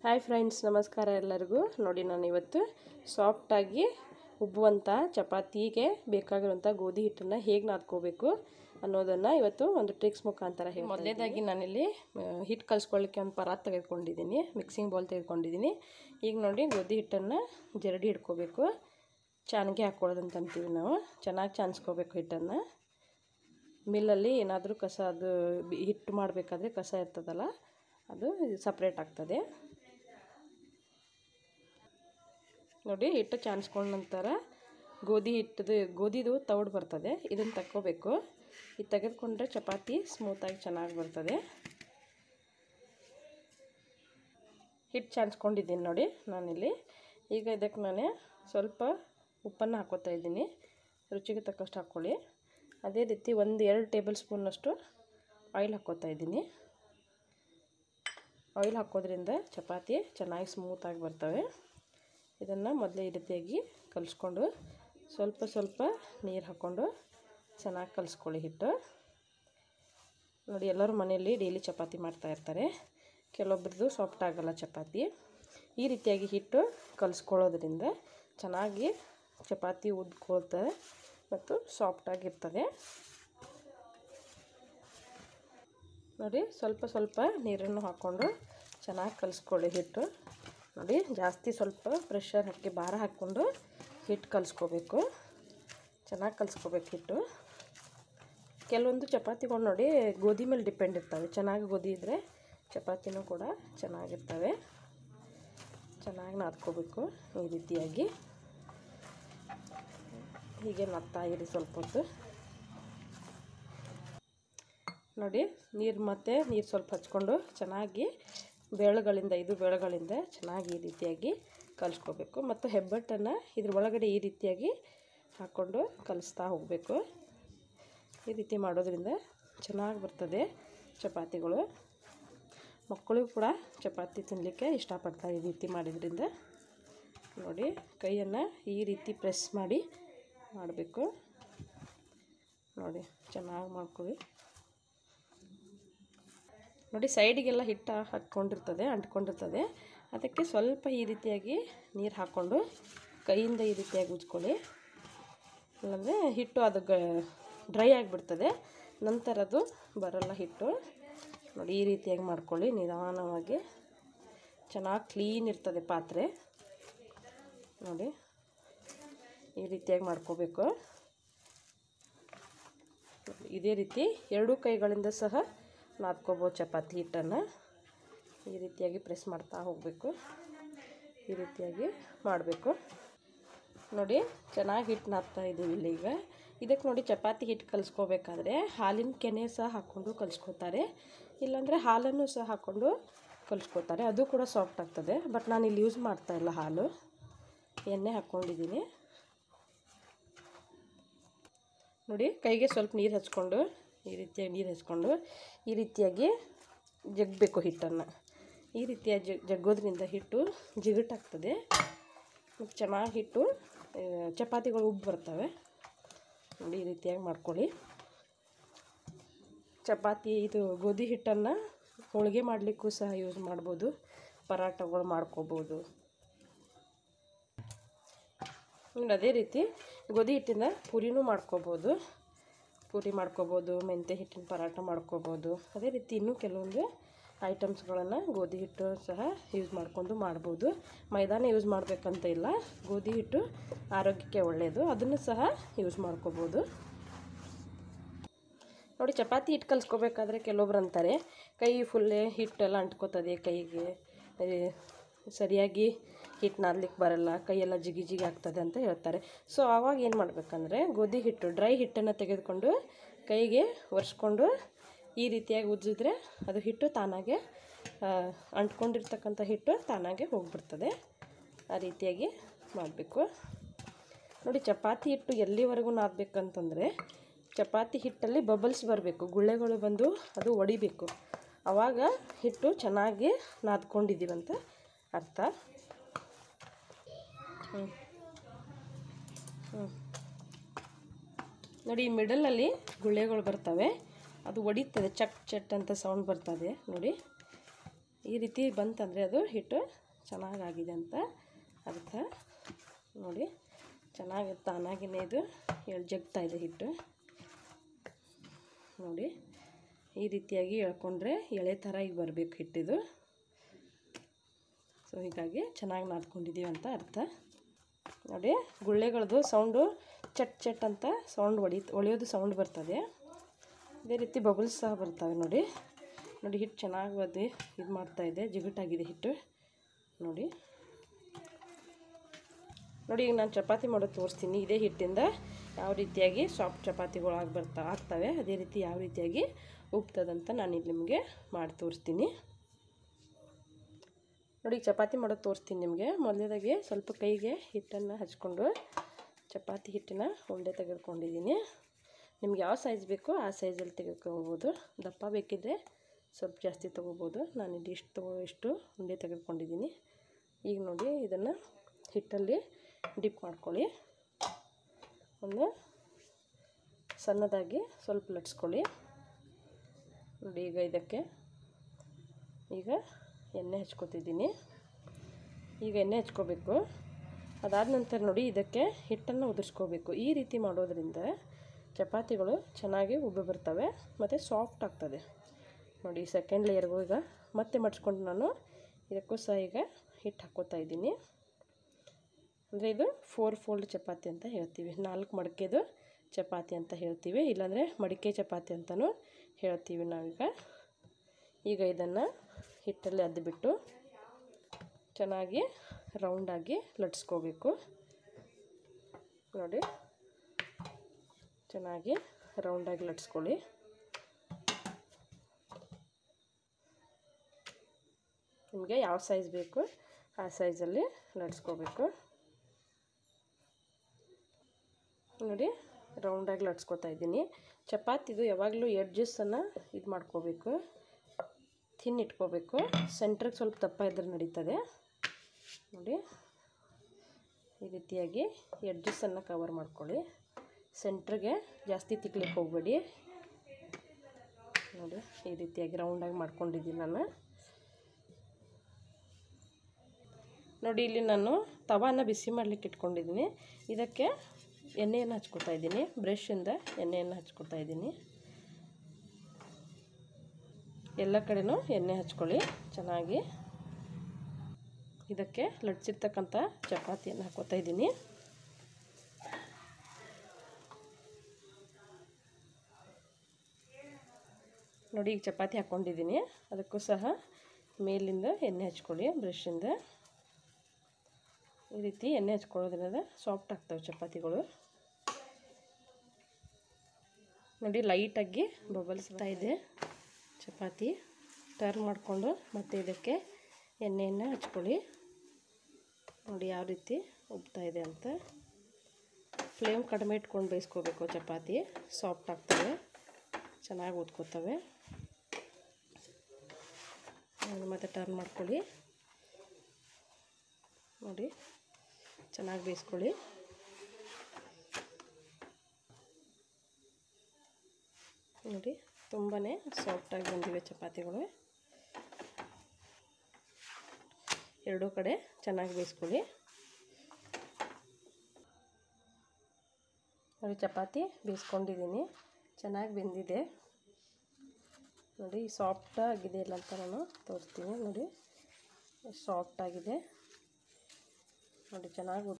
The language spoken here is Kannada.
ಹಾಯ್ ಫ್ರೆಂಡ್ಸ್ ನಮಸ್ಕಾರ ಎಲ್ಲರಿಗೂ ನೋಡಿ ನಾನು ಇವತ್ತು ಸಾಫ್ಟಾಗಿ ಉಬ್ಬುವಂಥ ಚಪಾತಿಗೆ ಬೇಕಾಗಿರುವಂಥ ಗೋಧಿ ಹಿಟ್ಟನ್ನು ಹೇಗೆ ನಾದ್ಕೋಬೇಕು ಅನ್ನೋದನ್ನು ಇವತ್ತು ಒಂದು ಟ್ರಿಕ್ಸ್ ಮುಖಾಂತರ ಹೇಳಿ ಮೊದಲೇದಾಗಿ ನಾನಿಲ್ಲಿ ಹಿಟ್ಟು ಕಲಿಸ್ಕೊಳ್ಳಿಕ್ಕೆ ಒಂದು ಪರಾತ್ ತೆಗೆದುಕೊಂಡಿದ್ದೀನಿ ಮಿಕ್ಸಿಂಗ್ ಬೌಲ್ ತೆಗೆದುಕೊಂಡಿದ್ದೀನಿ ಈಗ ನೋಡಿ ಗೋಧಿ ಹಿಟ್ಟನ್ನು ಜರಡಿ ಹಿಡ್ಕೋಬೇಕು ಚಾನ್ಗೆ ಹಾಕ್ಕೊಳ್ಳೋದಂತ ಅಂತೀವಿ ನಾವು ಚೆನ್ನಾಗಿ ಚಾನ್ಸ್ಕೋಬೇಕು ಹಿಟ್ಟನ್ನು ಮಿಲ್ಲಲ್ಲಿ ಏನಾದರೂ ಕಸ ಅದು ಬಿ- ಹಿಟ್ಟು ಮಾಡಬೇಕಾದ್ರೆ ಕಸ ಇರ್ತದಲ್ಲ ಅದು ಸಪ್ರೇಟ್ ಆಗ್ತದೆ ನೋಡಿ ಹಿಟ್ಟು ಚಾನ್ಸ್ಕೊಂಡ ನಂತರ ಗೋಧಿ ಹಿಟ್ಟದು ಗೋಧಿದು ತೌಡು ಬರ್ತದೆ ಇದನ್ನು ತಕ್ಕೋಬೇಕು ಇದು ತೆಗೆದುಕೊಂಡ್ರೆ ಚಪಾತಿ ಸ್ಮೂತಾಗಿ ಚೆನ್ನಾಗಿ ಬರ್ತದೆ ಹಿಟ್ಟು ಚಾನ್ಸ್ಕೊಂಡಿದ್ದೀನಿ ನೋಡಿ ನಾನಿಲ್ಲಿ ಈಗ ಇದಕ್ಕೆ ನಾನು ಸ್ವಲ್ಪ ಉಪ್ಪನ್ನು ಹಾಕೋತಾ ಇದ್ದೀನಿ ರುಚಿಗೆ ತಕ್ಕಷ್ಟು ಹಾಕ್ಕೊಳ್ಳಿ ಅದೇ ರೀತಿ ಒಂದು ಎರಡು ಟೇಬಲ್ ಸ್ಪೂನಷ್ಟು ಆಯಿಲ್ ಹಾಕ್ಕೋತಾ ಇದ್ದೀನಿ ಆಯಿಲ್ ಹಾಕೋದ್ರಿಂದ ಚಪಾತಿ ಚೆನ್ನಾಗಿ ಸ್ಮೂತಾಗಿ ಬರ್ತವೆ ಇದನ್ನು ಮೊದಲೇ ಈ ರೀತಿಯಾಗಿ ಕಲಿಸ್ಕೊಂಡು ಸ್ವಲ್ಪ ಸ್ವಲ್ಪ ನೀರು ಹಾಕ್ಕೊಂಡು ಚೆನ್ನಾಗಿ ಕಲಿಸ್ಕೊಳ್ಳಿ ಹಿಟ್ಟು ನೋಡಿ ಎಲ್ಲರೂ ಮನೆಯಲ್ಲಿ ಡೈಲಿ ಚಪಾತಿ ಮಾಡ್ತಾ ಇರ್ತಾರೆ ಕೆಲವೊಬ್ರದ್ದು ಸಾಫ್ಟ್ ಆಗಲ್ಲ ಚಪಾತಿ ಈ ರೀತಿಯಾಗಿ ಹಿಟ್ಟು ಕಲಿಸ್ಕೊಳ್ಳೋದ್ರಿಂದ ಚೆನ್ನಾಗಿ ಚಪಾತಿ ಉದ್ಕೊಳ್ತದೆ ಮತ್ತು ಸಾಫ್ಟಾಗಿರ್ತದೆ ನೋಡಿ ಸ್ವಲ್ಪ ಸ್ವಲ್ಪ ನೀರನ್ನು ಹಾಕ್ಕೊಂಡು ಚೆನ್ನಾಗಿ ಕಲಿಸ್ಕೊಳ್ಳಿ ಹಿಟ್ಟು ನೋಡಿ ಜಾಸ್ತಿ ಸ್ವಲ್ಪ ಪ್ರೆಷರ್ ಹಾಕಿ ಭಾರ ಹಾಕ್ಕೊಂಡು ಹಿಟ್ಟು ಕಲಿಸ್ಕೋಬೇಕು ಚೆನ್ನಾಗಿ ಕಲಿಸ್ಕೋಬೇಕು ಹಿಟ್ಟು ಕೆಲವೊಂದು ಚಪಾತಿಗಳು ನೋಡಿ ಗೋಧಿ ಮೇಲೆ ಡಿಪೆಂಡ್ ಇರ್ತವೆ ಚೆನ್ನಾಗಿ ಗೋಧಿ ಇದ್ದರೆ ಚಪಾತಿನೂ ಕೂಡ ಚೆನ್ನಾಗಿರ್ತವೆ ಚೆನ್ನಾಗಿ ನಾದ್ಕೋಬೇಕು ಈ ರೀತಿಯಾಗಿ ಹೀಗೆ ನಾದ್ತಾ ಇರಿ ಸ್ವಲ್ಪ ಹೊತ್ತು ನೋಡಿ ನೀರು ಮತ್ತು ನೀರು ಸ್ವಲ್ಪ ಹಚ್ಕೊಂಡು ಚೆನ್ನಾಗಿ ಬೇಳೆಗಳಿಂದ ಇದು ಬೇಳೆಗಳಿಂದ ಚೆನ್ನಾಗಿ ಈ ರೀತಿಯಾಗಿ ಕಲಿಸ್ಕೋಬೇಕು ಮತ್ತು ಹೆಬ್ಬಟ್ಟನ್ನು ಇದ್ರ ಒಳಗಡೆ ಈ ರೀತಿಯಾಗಿ ಹಾಕ್ಕೊಂಡು ಕಲಿಸ್ತಾ ಹೋಗಬೇಕು ಈ ರೀತಿ ಮಾಡೋದ್ರಿಂದ ಚೆನ್ನಾಗಿ ಬರ್ತದೆ ಚಪಾತಿಗಳು ಮಕ್ಕಳು ಕೂಡ ಚಪಾತಿ ತಿನ್ನಲಿಕ್ಕೆ ಇಷ್ಟಪಡ್ತಾರೆ ಈ ರೀತಿ ಮಾಡಿದ್ರಿಂದ ನೋಡಿ ಕೈಯನ್ನು ಈ ರೀತಿ ಪ್ರೆಸ್ ಮಾಡಿ ಮಾಡಬೇಕು ನೋಡಿ ಚೆನ್ನಾಗಿ ಮಾಡ್ಕೊಳ್ಳಿ ನೋಡಿ ಸೈಡಿಗೆಲ್ಲ ಹಿಟ್ಟು ಹಾಕ್ಕೊಂಡಿರ್ತದೆ ಅಂಟ್ಕೊಂಡಿರ್ತದೆ ಅದಕ್ಕೆ ಸ್ವಲ್ಪ ಈ ರೀತಿಯಾಗಿ ನೀರು ಹಾಕ್ಕೊಂಡು ಕೈಯಿಂದ ಈ ರೀತಿಯಾಗಿ ಉಜ್ಕೊಳ್ಳಿ ಇಲ್ಲಾಂದರೆ ಹಿಟ್ಟು ಅದು ಗ ಡ್ರೈ ಆಗಿಬಿಡ್ತದೆ ನಂತರ ಅದು ಬರಲ್ಲ ಹಿಟ್ಟು ನೋಡಿ ಈ ರೀತಿಯಾಗಿ ಮಾಡ್ಕೊಳ್ಳಿ ನಿಧಾನವಾಗಿ ಚೆನ್ನಾಗಿ ಕ್ಲೀನ್ ಇರ್ತದೆ ಪಾತ್ರೆ ನೋಡಿ ಈ ರೀತಿಯಾಗಿ ಮಾಡ್ಕೋಬೇಕು ಇದೇ ರೀತಿ ಎರಡೂ ಕೈಗಳಿಂದ ಸಹ ನಾದ್ಕೋಬೋದು ಚಪಾತಿ ಹಿಟ್ಟನ್ನು ಈ ರೀತಿಯಾಗಿ ಪ್ರೆಸ್ ಮಾಡ್ತಾ ಹೋಗಬೇಕು ಈ ರೀತಿಯಾಗಿ ಮಾಡಬೇಕು ನೋಡಿ ಚೆನ್ನಾಗಿ ಹಿಟ್ಟು ನಾದ್ತಾ ಇದ್ದೀವಿ ಇಲ್ಲಿ ಈಗ ಇದಕ್ಕೆ ನೋಡಿ ಚಪಾತಿ ಹಿಟ್ಟು ಕಲಿಸ್ಕೋಬೇಕಾದ್ರೆ ಹಾಲಿನ ಕೆನೆ ಸಹ ಹಾಕ್ಕೊಂಡು ಕಲಿಸ್ಕೋತಾರೆ ಇಲ್ಲಾಂದರೆ ಹಾಲನ್ನು ಸಹ ಹಾಕ್ಕೊಂಡು ಕಲಿಸ್ಕೋತಾರೆ ಅದು ಕೂಡ ಸಾಫ್ಟ್ ಆಗ್ತದೆ ಬಟ್ ನಾನು ಇಲ್ಲಿ ಯೂಸ್ ಮಾಡ್ತಾ ಇಲ್ಲ ಹಾಲು ಎಣ್ಣೆ ಹಾಕ್ಕೊಂಡಿದ್ದೀನಿ ನೋಡಿ ಕೈಗೆ ಸ್ವಲ್ಪ ನೀರು ಹಚ್ಕೊಂಡು ಈ ರೀತಿಯಾಗಿ ನೀರು ಹಚ್ಕೊಂಡು ಈ ರೀತಿಯಾಗಿ ಜಗ್ಬೇಕು ಹಿಟ್ಟನ್ನು ಈ ರೀತಿಯಾಗಿ ಜಗ್ ಜಗ್ಗೋದ್ರಿಂದ ಹಿಟ್ಟು ಜಿಗುಟಾಗ್ತದೆ ಮತ್ತು ಚೆನ್ನಾಗಿ ಹಿಟ್ಟು ಆ, ಚಪಾತಿಗಳು ಉಬ್ಬು ಬರ್ತವೆ ನೋಡಿ ಈ ರೀತಿಯಾಗಿ ಮಾಡ್ಕೊಳ್ಳಿ ಚಪಾತಿ ಇದು ಗೋಧಿ ಹಿಟ್ಟನ್ನು ಹೋಳಿಗೆ ಮಾಡಲಿಕ್ಕೂ ಸಹ ಯೂಸ್ ಮಾಡ್ಬೋದು ಪರಾಟಗಳು ಮಾಡ್ಕೋಬೋದು ಇನ್ನು ಅದೇ ರೀತಿ ಗೋಧಿ ಹಿಟ್ಟಿಂದ ಪೂರಿನೂ ಮಾಡ್ಕೋಬೋದು ಪೂರಿ ಮಾಡ್ಕೋಬೋದು ಮೆಂತ್ಯ ಹಿಟ್ಟಿನ ಪರಾಟ ಮಾಡ್ಕೋಬೋದು ಅದೇ ರೀತಿ ಇನ್ನೂ ಕೆಲವೊಂದು ಐಟಮ್ಸ್ಗಳನ್ನು ಗೋಧಿ ಹಿಟ್ಟು ಸಹ ಯೂಸ್ ಮಾಡ್ಕೊಂಡು ಮಾಡ್ಬೋದು ಮೈದಾನ ಯೂಸ್ ಮಾಡಬೇಕಂತ ಇಲ್ಲ ಗೋಧಿ ಹಿಟ್ಟು ಆರೋಗ್ಯಕ್ಕೆ ಒಳ್ಳೆಯದು ಅದನ್ನು ಸಹ ಯೂಸ್ ಮಾಡ್ಕೋಬೋದು ನೋಡಿ ಚಪಾತಿ ಹಿಟ್ಟು ಕಲಿಸ್ಕೋಬೇಕಾದ್ರೆ ಕೆಲವೊಬ್ರು ಅಂತಾರೆ ಕೈ ಫುಲ್ಲೇ ಹಿಟ್ಟೆಲ್ಲ ಅಂಟ್ಕೋತದೆ ಕೈಗೆ ಏ, ಸರಿಯಾಗಿ ಹಿಟ್ಟು ನಾದ್ಲಿಕ್ಕೆ ಬರಲ್ಲ ಕೈಯೆಲ್ಲ ಜಿಗಿ ಜಿಗಿ ಆಗ್ತದೆ ಅಂತ ಹೇಳ್ತಾರೆ ಸೊ ಆವಾಗ ಏನು ಮಾಡಬೇಕಂದ್ರೆ ಗೋಧಿ ಹಿಟ್ಟು ಡ್ರೈ ಹಿಟ್ಟನ್ನು ತೆಗೆದುಕೊಂಡು ಕೈಗೆ ಒರೆಸ್ಕೊಂಡು ಈ ರೀತಿಯಾಗಿ ಉಜ್ಜಿದ್ರೆ ಅದು ಹಿಟ್ಟು ತಾನಾಗೆ ಆ, ಅಂಟ್ಕೊಂಡಿರ್ತಕ್ಕಂಥ ಹಿಟ್ಟು ತಾನಾಗೆ ಹೋಗ್ಬಿಡ್ತದೆ ಆ ರೀತಿಯಾಗಿ ಮಾಡಬೇಕು ನೋಡಿ ಚಪಾತಿ ಹಿಟ್ಟು ಎಲ್ಲಿವರೆಗೂ ನಾದಬೇಕಂತಂದರೆ ಚಪಾತಿ ಹಿಟ್ಟಲ್ಲಿ ಬಬಲ್ಸ್ ಬರಬೇಕು ಗುಳ್ಳೆಗಳು ಬಂದು ಅದು ಒಡಿಬೇಕು ಆವಾಗ ಹಿಟ್ಟು ಚೆನ್ನಾಗಿ ನಾದ್ಕೊಂಡಿದ್ದೀವಂತ ಅರ್ಥ ಹ್ಞೂ ಹ್ಞೂ ನೋಡಿ ಈ ಮಿಡಲಲ್ಲಿ ಗುಳ್ಳೆಗಳು ಬರ್ತವೆ ಅದು ಒಡಿತದೆ ಚಟ್ ಚಟ್ ಅಂತ ಸೌಂಡ್ ಬರ್ತದೆ ನೋಡಿ ಈ ರೀತಿ ಬಂತಂದರೆ ಅದು ಹಿಟ್ಟು ಚೆನ್ನಾಗಾಗಿದೆ ಅಂತ ಅರ್ಥ ನೋಡಿ ಚೆನ್ನಾಗಿ ತಾನಾಗಿನೇ ಇದು ಎಳ್ ಜಗ್ತಾ ಇದೆ ಹಿಟ್ಟು ನೋಡಿ ಈ ರೀತಿಯಾಗಿ ಎಳ್ಕೊಂಡ್ರೆ ಎಳೆ ಥರ ಈಗ ಬರಬೇಕು ಹಿಟ್ಟಿದು ಸೊ ಹೀಗಾಗಿ ಚೆನ್ನಾಗಿ ನಾದ್ಕೊಂಡಿದ್ದೀವಿ ಅಂತ ಅರ್ಥ ನೋಡಿ ಗುಳ್ಳೆಗಳದ್ದು ಸೌಂಡು ಚಟ್ ಚಟ್ ಅಂತ ಸೌಂಡ್ ಹೊಡಿ ಹೊಳೆಯೋದು ಸೌಂಡ್ ಬರ್ತದೆ ಅದೇ ರೀತಿ ಬಬಲ್ಸ್ ಸಹ ಬರ್ತವೆ ನೋಡಿ ನೋಡಿ ಹಿಟ್ಟು ಚೆನ್ನಾಗಿ ಒದ್ದು ಇದು ಮಾಡ್ತಾಯಿದೆ ಜಿಗುಟಾಗಿದೆ ಹಿಟ್ಟು ನೋಡಿ ನೋಡಿ ಈಗ ನಾನು ಚಪಾತಿ ಮಾಡೋದು ತೋರಿಸ್ತೀನಿ ಇದೇ ಹಿಟ್ಟಿಂದ ಯಾವ ರೀತಿಯಾಗಿ ಸಾಫ್ಟ್ ಚಪಾತಿಗಳು ಆಗಿ ಬರ್ತಾ ಆಗ್ತವೆ ಅದೇ ರೀತಿ ಯಾವ ರೀತಿಯಾಗಿ ಉಪ್ತದಂತ ನಾನು ಇಲ್ಲಿ ನಿಮಗೆ ಮಾಡಿ ತೋರಿಸ್ತೀನಿ ನೋಡಿ ಈಗ ಚಪಾತಿ ಮಾಡೋದು ತೋರಿಸ್ತೀನಿ ನಿಮಗೆ ಮೊದಲನೇದಾಗಿ ಸ್ವಲ್ಪ ಕೈಗೆ ಹಿಟ್ಟನ್ನು ಹಚ್ಕೊಂಡು ಚಪಾತಿ ಹಿಟ್ಟಿನ ಉಂಡೆ ತೆಗೆದುಕೊಂಡಿದ್ದೀನಿ ನಿಮ್ಗೆ ಯಾವ ಸೈಜ್ ಬೇಕೋ ಆ ಸೈಜಲ್ಲಿ ತೆಗೆದುಕೋಬೋದು ದಪ್ಪ ಬೇಕಿದ್ದರೆ ಸ್ವಲ್ಪ ಜಾಸ್ತಿ ತೊಗೋಬೋದು ನಾನು ಇಲ್ಲಿ ಇಷ್ಟು ತಗೋ ಇಷ್ಟು ಉಂಡೆ ತೆಗೆದುಕೊಂಡಿದ್ದೀನಿ ಈಗ ನೋಡಿ ಇದನ್ನು ಹಿಟ್ಟಲ್ಲಿ ಡಿಪ್ ಮಾಡ್ಕೊಳ್ಳಿ ಒಂದು ಸಣ್ಣದಾಗಿ ಸ್ವಲ್ಪ ಲಟ್ಸ್ಕೊಳ್ಳಿ ನೋಡಿ ಈಗ ಇದಕ್ಕೆ ಈಗ ಎಣ್ಣೆ ಹಚ್ಕೊತಿದ್ದೀನಿ ಈಗ ಎಣ್ಣೆ ಹಚ್ಕೋಬೇಕು ಅದಾದ ನಂತರ ನೋಡಿ ಇದಕ್ಕೆ ಹಿಟ್ಟನ್ನು ಉದುರಿಸ್ಕೋಬೇಕು ಈ ರೀತಿ ಮಾಡೋದ್ರಿಂದ ಚಪಾತಿಗಳು ಚೆನ್ನಾಗಿ ಉಬ್ಬಿ ಬರ್ತವೆ ಮತ್ತು ಸಾಫ್ಟ್ ಆಗ್ತದೆ ನೋಡಿ ಸೆಕೆಂಡ್ ಲೇಯರ್ಗೂ ಈಗ ಮತ್ತೆ ಮಡ್ಚ್ಕೊಂಡು ನಾನು ಇದಕ್ಕೂ ಸಹ ಈಗ ಹಿಟ್ಟು ಹಾಕ್ಕೋತಾ ಇದ್ದೀನಿ ಅಂದರೆ ಇದು ಫೋರ್ ಫೋಲ್ಡ್ ಚಪಾತಿ ಅಂತ ಹೇಳ್ತೀವಿ ನಾಲ್ಕು ಮಡಕೆದು ಚಪಾತಿ ಅಂತ ಹೇಳ್ತೀವಿ ಇಲ್ಲಾಂದರೆ ಮಡಿಕೆ ಚಪಾತಿ ಅಂತಲೂ ಹೇಳ್ತೀವಿ ನಾವೀಗ ಈಗ ಇದನ್ನು ಹಿಟ್ಟಲ್ಲಿ ಅದ್ದಿಬಿಟ್ಟು ಚೆನ್ನಾಗಿ ರೌಂಡಾಗಿ ಲಟ್ಸ್ಕೋಬೇಕು ನೋಡಿ ಚೆನ್ನಾಗಿ ರೌಂಡಾಗಿ ಲಟ್ಸ್ಕೊಳ್ಳಿ ನಿಮಗೆ ಯಾವ ಸೈಜ್ ಬೇಕು ಆ ಸೈಜಲ್ಲಿ ಲಟ್ಸ್ಕೋಬೇಕು ನೋಡಿ ರೌಂಡಾಗಿ ಲಟ್ಸ್ಕೊತಾ ಇದ್ದೀನಿ ಚಪಾತಿದು ಯಾವಾಗಲೂ ಎಡ್ಜಸ್ಸನ್ನು ಇದು ಮಾಡ್ಕೋಬೇಕು ಥಿನ್ ಇಟ್ಕೋಬೇಕು ಸೆಂಟ್ರಿಗೆ ಸ್ವಲ್ಪ ದಪ್ಪ ಇದ್ರೆ ನಡೀತದೆ ನೋಡಿ ಈ ರೀತಿಯಾಗಿ ಎಡ್ಜಸ್ಸನ್ನು ಕವರ್ ಮಾಡ್ಕೊಳ್ಳಿ ಸೆಂಟ್ರಿಗೆ ಜಾಸ್ತಿ ತಿಕ್ಲಿಕ್ಕೆ ಹೋಗಬೇಡಿ ನೋಡಿ ಈ ರೀತಿಯಾಗಿ ರೌಂಡಾಗಿ ಮಾಡ್ಕೊಂಡಿದ್ದೀನಿ ನಾನು ನೋಡಿ ಇಲ್ಲಿ ನಾನು ತವಾನ ಬಿಸಿ ಮಾಡಲಿಕ್ಕೆ ಇಟ್ಕೊಂಡಿದ್ದೀನಿ ಇದಕ್ಕೆ ಎಣ್ಣೆಯನ್ನು ಹಚ್ಕೊತಾ ಇದ್ದೀನಿ ಬ್ರಷಿಂದ ಎಣ್ಣೆಯನ್ನು ಹಚ್ಕೊತಾ ಇದ್ದೀನಿ ಎಲ್ಲ ಕಡೆನೂ ಎಣ್ಣೆ ಹಚ್ಕೊಳ್ಳಿ ಚೆನ್ನಾಗಿ ಇದಕ್ಕೆ ಲಟ್ಸಿರ್ತಕ್ಕಂಥ ಚಪಾತಿಯನ್ನು ಹಾಕೋತಾ ಇದ್ದೀನಿ ನೋಡಿ ಈಗ ಚಪಾತಿ ಹಾಕ್ಕೊಂಡಿದ್ದೀನಿ ಅದಕ್ಕೂ ಸಹ ಮೇಲಿಂದ ಎಣ್ಣೆ ಹಚ್ಕೊಳ್ಳಿ ಬ್ರಷಿಂದ ಈ ರೀತಿ ಎಣ್ಣೆ ಹಚ್ಕೊಳ್ಳೋದ್ರಿಂದ ಸಾಫ್ಟ್ ಆಗ್ತವೆ ಚಪಾತಿಗಳು ನೋಡಿ ಲೈಟಾಗಿ ಬಬಲ್ಸ್ತಾ ಇದೆ ಚಪಾತಿ ಟರ್ನ್ ಮಾಡಿಕೊಂಡು ಮತ್ತು ಇದಕ್ಕೆ ಎಣ್ಣೆಯನ್ನು ಹಚ್ಕೊಳ್ಳಿ ನೋಡಿ ಯಾವ ರೀತಿ ಉಬ್ತಾ ಇದೆ ಅಂತ ಫ್ಲೇಮ್ ಕಡಿಮೆ ಇಟ್ಕೊಂಡು ಬೇಯಿಸ್ಕೋಬೇಕು ಚಪಾತಿ ಸಾಫ್ಟ್ ಆಗ್ತವೆ ಚೆನ್ನಾಗಿ ಉದ್ಕೋತವೆ ಮತ್ತು ಟರ್ನ್ ಮಾಡ್ಕೊಳ್ಳಿ ನೋಡಿ ಚೆನ್ನಾಗಿ ಬೇಯಿಸ್ಕೊಳ್ಳಿ ನೋಡಿ ತುಂಬಾ ಸಾಫ್ಟಾಗಿ ಬಂದಿವೆ ಚಪಾತಿಗಳು ಎರಡೂ ಕಡೆ ಚೆನ್ನಾಗಿ ಬೇಯಿಸ್ಕೊಳ್ಳಿ ನೋಡಿ ಚಪಾತಿ ಬೇಯಿಸ್ಕೊಂಡಿದ್ದೀನಿ ಚೆನ್ನಾಗಿ ಬೆಂದಿದೆ ನೋಡಿ ಸಾಫ್ಟ್ ಆಗಿದೆ ಇಲ್ಲ ಅಂತ ನಾನು ತೋರಿಸ್ತೀನಿ ನೋಡಿ ಸಾಫ್ಟ್ ಆಗಿದೆ ನೋಡಿ ಚೆನ್ನಾಗಿ